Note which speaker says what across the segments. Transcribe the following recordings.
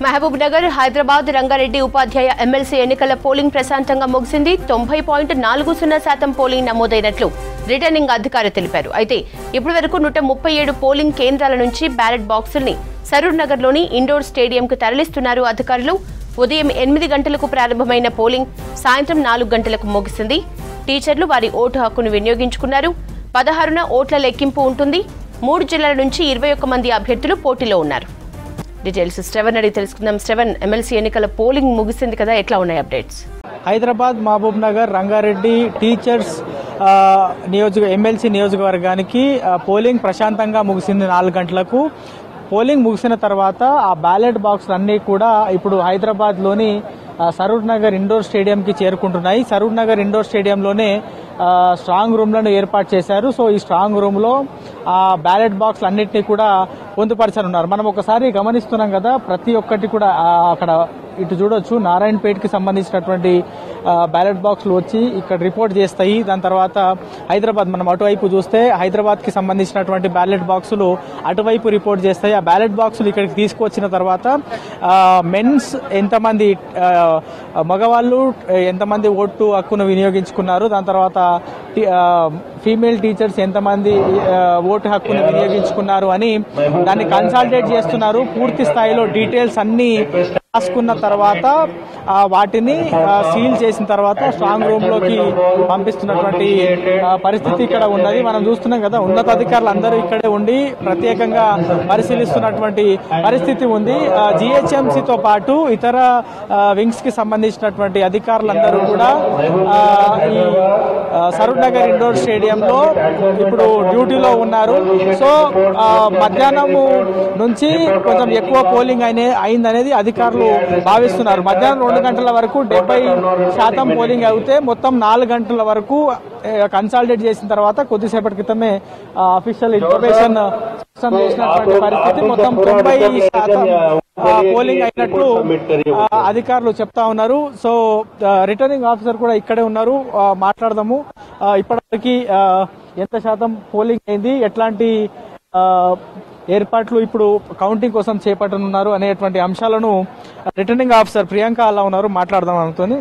Speaker 1: మహబూబ్ నగర్ హైదరాబాద్ రంగారెడ్డి ఉపాధ్యాయ ఎమ్మెల్సీ ఎన్నికల పోలింగ్ ప్రశాంతంగా ముగిసింది తొంభై పాయింట్ నాలుగు సున్నా శాతం పోలింగ్ నమోదైనట్లు రిటర్నింగ్ అధికారి తెలిపారు అయితే ఇప్పటి వరకు నూట ముప్పై ఏడు పోలింగ్ కేంద్రాల నుంచి బ్యాలెట్ బాక్సుల్ని సరూర్ నగర్లోని ఇండోర్ స్టేడియంకు తరలిస్తున్నారు అధికారులు ఉదయం ఎనిమిది గంటలకు ప్రారంభమైన పోలింగ్ సాయంత్రం నాలుగు గంటలకు ముగిసింది టీచర్లు వారి ఓటు హక్కును వినియోగించుకున్నారు పదహారున ఓట్ల లెక్కింపు ఉంటుంది మూడు జిల్లాల నుంచి ఇరవై ఒక్క మంది అభ్యర్థులు పోటీలో ఉన్నారు డీటెయిల్స్ శ్రవణ్ అడిగి తెలుసుకుందాం శ్రవణ్ ఎమ్మెల్సీ ఎన్నికల పోలింగ్ ముగిసింది కదా ఎట్లా ఉన్నాయి అప్డేట్స్
Speaker 2: హైదరాబాద్ మహబూబ్ నగర్ రంగారెడ్డి టీచర్స్ ఆ, నియోజక ఎమ్మెల్సీ నియోజకవర్గానికి ఆ, పోలింగ్ ప్రశాంతంగా ముగిసింది నాలుగు గంటలకు పోలింగ్ ముగిసిన తర్వాత ఆ బ్యాలెట్ బాక్స్ అన్నీ కూడా ఇప్పుడు హైదరాబాద్లోని ఆ, సరూర్ నగర్ ఇండోర్ స్టేడియంకి చేరుకుంటున్నాయి సరూర్ నగర్ ఇండోర్ స్టేడియంలోనే ఆ, స్ట్రాంగ్ రూమ్లను ఏర్పాటు చేశారు సో ఈ స్ట్రాంగ్ రూమ్లో ఆ బ్యాలెట్ బాక్స్ అన్నింటినీ కూడా పొందుపరచనున్నారు మనం ఒకసారి గమనిస్తున్నాం కదా ప్రతి ఒక్కటి కూడా ఆ, అక్కడ ఇటు చూడొచ్చు నారాయణపేటకి సంబంధించినటువంటి ఆ, బ్యాలెట్ బాక్స్లు వచ్చి ఇక్కడ రిపోర్ట్ చేస్తాయి దాని తర్వాత హైదరాబాద్ మనం అటువైపు చూస్తే హైదరాబాద్కి సంబంధించినటువంటి బ్యాలెట్ బాక్సులు అటువైపు రిపోర్ట్ చేస్తాయి ఆ బ్యాలెట్ బాక్సులు ఇక్కడికి తీసుకొచ్చిన తర్వాత ఆ, మెన్స్ ఎంతమంది ఆ, మగవాళ్ళు ఎంతమంది ఓటు హక్కును వినియోగించుకున్నారు దాని తర్వాత టి- ఆ, ఫీమేల్ టీచర్స్ ఎంతమంది ఆ, ఓటు హక్కును వినియోగించుకున్నారు అని దాన్ని కన్సల్టేట్ చేస్తున్నారు పూర్తి స్థాయిలో డీటెయిల్స్ అన్ని రాసుకున్న తర్వాత ఆ, వాటిని ఆ, సీల్ చేసిన తర్వాత స్ట్రాంగ్ రూమ్ లోకి పంపిస్తున్నటువంటి ఆ, పరిస్థితి ఇక్కడ ఉన్నది మనం చూస్తున్నాం కదా ఉన్నతాధికారులు అందరూ ఇక్కడే ఉండి ప్రత్యేకంగా పరిశీలిస్తున్నటువంటి పరిస్థితి ఉంది జిహెచ్ఎంసీతో పాటు ఇతర వింగ్స్ కి సంబంధించినటువంటి అధికారులందరూ కూడా ఆ, ఈ ఆ, సరూర్ నగర్ ఇండోర్ స్టేడియంలో ఇప్పుడు డ్యూటీలో ఉన్నారు సో ఆ, మధ్యాహ్నము నుంచి కొంచెం ఎక్కువ పోలింగ్ అయిన అయిందనేది అధికారులు భావిస్తున్నారు మధ్యాహ్నం రెండు గంటల వరకు డెబ్బై శాతం పోలింగ్ అయితే మొత్తం నాలుగు గంటల వరకు కన్సాలిడేట్ చేసిన తర్వాత కొద్దిసేపటి క్రితమే అఫీషియల్ ఇన్ఫర్మేషన్ సిస్టమ్ చేసినటువంటి పరిస్థితి మొత్తం తొంభై శాతం ఆ, పోలింగ్ అయినట్లు ఆ, అధికారులు చెప్తా ఉన్నారు సో ఆ, రిటర్నింగ్ ఆఫీసర్ కూడా ఇక్కడే ఉన్నారు ఆ, మాట్లాడదాము ఆ, ఇప్పటివరకు ఆ, ఎంత శాతం పోలింగ్ అయింది ఎట్లాంటి ఆ, ఏర్పాట్లు ఇప్పుడు కౌంటింగ్ కోసం చేపట్టనున్నారు అనేటువంటి అంశాలను రిటర్నింగ్ ఆఫీసర్ ప్రియాంక అలా ఉన్నారు మాట్లాడదాం అనుకుని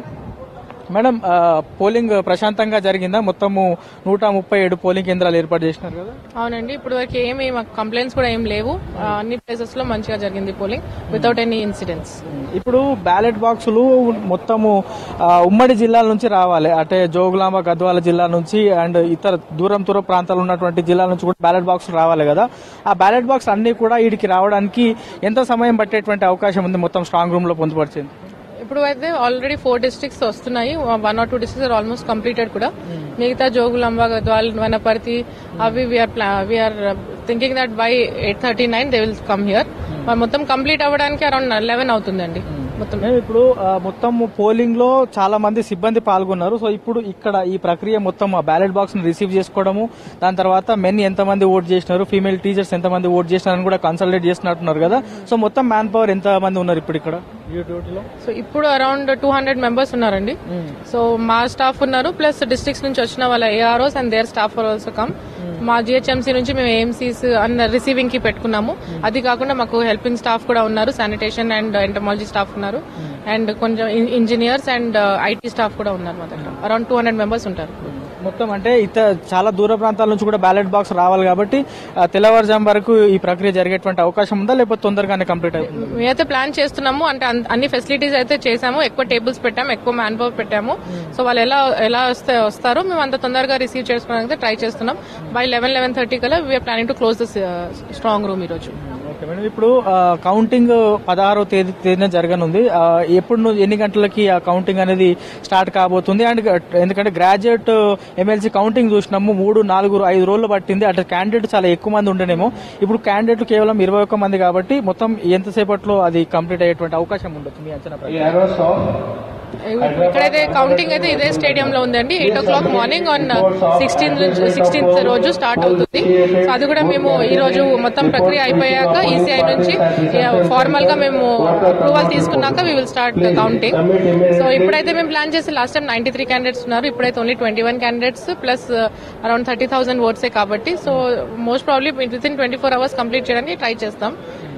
Speaker 2: మేడం ఆ, పోలింగ్ ప్రశాంతంగా జరిగిందా మొత్తము నూట ముప్పై ఏడు పోలింగ్ కేంద్రాలు ఏర్పాటు చేసినారు కదా
Speaker 3: అవునండి ఇప్పుడు వరకు ఏమి మాకు కంప్లైంట్స్ కూడా ఏం లేవు ఆ, అన్ని ప్లేసెస్ లో మంచిగా జరిగింది పోలింగ్ వితౌట్ ఎనీ ఇన్సిడెంట్స్
Speaker 2: ఇప్పుడు బ్యాలెట్ బాక్సులు మొత్తము ఆ, ఉమ్మడి జిల్లాల నుంచి రావాలి అంటే జోగులాంబ గద్వాల జిల్లా నుంచి అండ్ ఇతర దూరం దూర ప్రాంతాలు ఉన్నటువంటి జిల్లాల నుంచి కూడా బ్యాలెట్ బాక్స్ రావాలి కదా ఆ బ్యాలెట్ బాక్స్ అన్ని కూడా వీడికి రావడానికి ఎంత సమయం పట్టేటువంటి అవకాశం ఉంది మొత్తం స్ట్రాంగ్ రూమ్ లో పొందుపరిచింది
Speaker 3: ఇప్పుడు అయితే ఆల్రెడీ ఫోర్ డిస్ట్రిక్ట్స్ వస్తున్నాయి one or two districts are almost completed కూడా మిగతా జోగులాంబ గద్వాల్ వనపర్తి అవి we're we're thinking that by eight thirty nine they will come here మొత్తం కంప్లీట్ అవ్వడానికి అరౌండ్ లెవెన్ అవుతుందండి మొత్తం
Speaker 2: మేము ఇప్పుడు ఆ, మొత్తం పోలింగ్ లో చాలా మంది సిబ్బంది పాల్గొన్నారు సో ఇప్పుడు ఇక్కడ ఈ ప్రక్రియ మొత్తం ఆ బ్యాలెట్ బాక్స్ ని రిసీవ్ చేసుకోవడము దాని తర్వాత మెన్ ఎంతమంది ఓట్ చేసినారు ఫీమేల్ టీచర్స్ ఎంతమంది ఓట్ చేసినారని కూడా కన్సల్టేట్ చేసినట్టున్నారు కదా సో మొత్తం మ్యాన్ పవర్ ఎంత మంది ఉన్నారు ఇప్పుడు ఇక్కడ ఈ డ్యూటీలో
Speaker 3: సో ఇప్పుడు అరౌండ్ టూ హండ్రెడ్ మెంబర్స్ ఉన్నారండి సో మా స్టాఫ్ ఉన్నారు ప్లస్ డిస్ట్రిక్ట్స్ నుంచి వచ్చిన వాళ్ళ AROs and their staff also come మా జిహెచ్ఎంసీ నుంచి మేము ఏఎంసీస్ అన్న రిసీవింగ్ కి పెట్టుకున్నాము అది కాకుండా మాకు హెల్పింగ్ స్టాఫ్ కూడా ఉన్నారు శానిటేషన్ అండ్ ఎంటమాలజీ స్టాఫ్ ఉన్నారు అండ్ కొంచెం ఇంజనీర్స్ అండ్ ఐటీ స్టాఫ్ కూడా ఉన్నారు మా దగ్గర అరౌండ్ టూ హండ్రెడ్ మెంబర్స్ ఉంటారు
Speaker 2: మొత్తం అంటే ఇత చాలా దూర ప్రాంతాల నుంచి కూడా బ్యాలెట్ బాక్స్ రావాలి కాబట్టి ఆ, తెల్లవారుజాము వరకు ఈ ప్రక్రియ జరిగేటువంటి అవకాశం ఉందా లేకపోతే తొందరగానే కంప్లీట్ అవుతుంది
Speaker 3: మేమైతే ప్లాన్ చేస్తున్నాము అంటే అన్- అన్ని ఫెసిలిటీస్ అయితే చేసాము ఎక్కువ టేబుల్స్ పెట్టాము ఎక్కువ మ్యాన్ పవర్ పెట్టాము సో వాళ్ళు ఎలా ఎలా వస్తే వస్తారో మేము అంత తొందరగా రిసీవ్ చేసుకోవడానికి ట్రై చేస్తున్నాం బై లెవెన్ లెవెన్ థర్టీ కల్లా we're planning to close the strong room ఈ రోజు
Speaker 2: ఓకే మేడం ఇప్పుడు ఆ, కౌంటింగ్ పదహారో తేదీ తేదీన జరగనుంది ఆ, ఎప్పుడు ను- ఎన్ని గంటలకి ఆ కౌంటింగ్ అనేది స్టార్ట్ కాబోతుంది అండ్ ఎందుకంటే గ్రాడ్యుయేట్ ఎమ్మెల్సీ కౌంటింగ్ చూసినాము మూడు నాలుగు ఐదు రోజులు పట్టింది అటు క్యాండిడేట్ చాలా ఎక్కువ మంది ఉండనేమో ఇప్పుడు క్యాండిడేట్లు కేవలం ఇరవై ఒక్క మంది కాబట్టి మొత్తం ఎంతసేపట్లో అది కంప్లీట్ అయ్యేటువంటి అవకాశం ఉండొచ్చు మీ అంచనా ప్రకారం?
Speaker 3: ఇక్కడైతే కౌంటింగ్ అయితే ఇదే స్టేడియం లో ఉందండి eight o'clock morning on sixteenth sixteenth రోజు స్టార్ట్ అవుతుంది సో అది కూడా మేము ఈ రోజు మొత్తం ప్రక్రియ అయిపోయాక ఈసీఐ నుంచి ఫార్మల్ గా మేము అప్రూవల్ తీసుకున్నాక we will start counting so ఇప్పుడైతే మేము ప్లాన్ చేసి last time ninety three candidates ఉన్నారు ఇప్పుడైతే only twenty one candidates plus around thirty thousand ఓట్సే కాబట్టి so most probably within twenty four hours complete చేయడానికి ట్రై చేస్తాం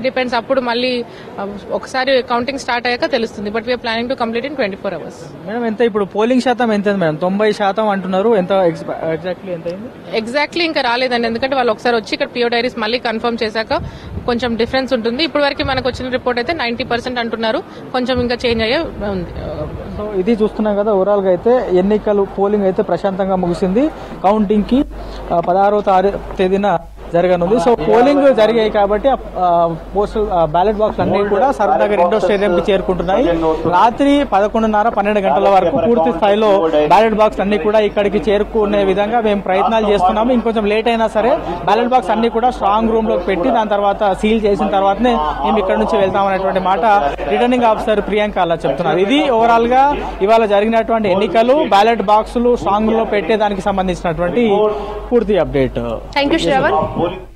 Speaker 3: డిపెండ్స్ అప్పుడు మళ్ళీ ఆ, ఒకసారి కౌంటింగ్ స్టార్ట్ అయ్యాక తెలుస్తుంది but we're planning to complete in twenty four hours
Speaker 2: madam ఎంత ఇప్పుడు పోలింగ్ శాతం ఎంత ఉంది మేడం తొంభై శాతం అంటున్నారు ఎంత ఎగ్జాక్ట్లీ ఎంత అయింది
Speaker 3: ఎగ్జాక్ట్లీ ఇంకా రాలేదండి ఎందుకంటే వాళ్ళు ఒకసారి వచ్చి ఇక్కడ పిఓ డైరీస్ మళ్ళీ కన్ఫర్మ్ చేశాక కొంచెం డిఫరెన్స్ ఉంటుంది ఇప్పటి వరకు మనకు వచ్చిన రిపోర్ట్ అయితే నైన్టీ పర్సెంట్ అంటున్నారు కొంచెం ఇంకా చేంజ్ అయ్యే ఉంది
Speaker 2: సో ఇది చూస్తున్నాం కదా ఓవరాల్ గా అయితే ఎన్నికలు పోలింగ్ అయితే ప్రశాంతంగా ముగిసింది కౌంటింగ్ కి ఆ, పదహారో తారీఖు తేదీన జరగనుంది సో పోలింగ్ జరిగాయి కాబట్టి ఆ, పోస్టల్ ఆ, బ్యాలెట్ బాక్స్ అన్ని కూడా సరదాగా రెండో స్టేడియం కి చేరుకుంటున్నాయి రాత్రి పదకొండున్నర పన్నెండు గంటల వరకు పూర్తి స్థాయిలో బ్యాలెట్ బాక్స్ అన్ని కూడా ఇక్కడికి చేరుకునే విధంగా మేము ప్రయత్నాలు చేస్తున్నాము ఇంకొంచెం లేట్ అయినా సరే బ్యాలెట్ బాక్స్ అన్ని కూడా స్ట్రాంగ్ రూమ్ లోకి పెట్టి దాని తర్వాత సీల్ చేసిన తర్వాతనే మేము ఇక్కడ నుంచి వెళ్తాం అనేటువంటి మాట రిటర్నింగ్ ఆఫీసర్ ప్రియాంక అలా చెప్తున్నారు ఇది ఓవరాల్ గా ఇవాళ జరిగినటువంటి ఎన్నికలు బ్యాలెట్ బాక్సులు స్ట్రాంగ్ లో పెట్టే దానికి సంబంధించినటువంటి పూర్తి update
Speaker 1: thank you Shravan
Speaker 4: polling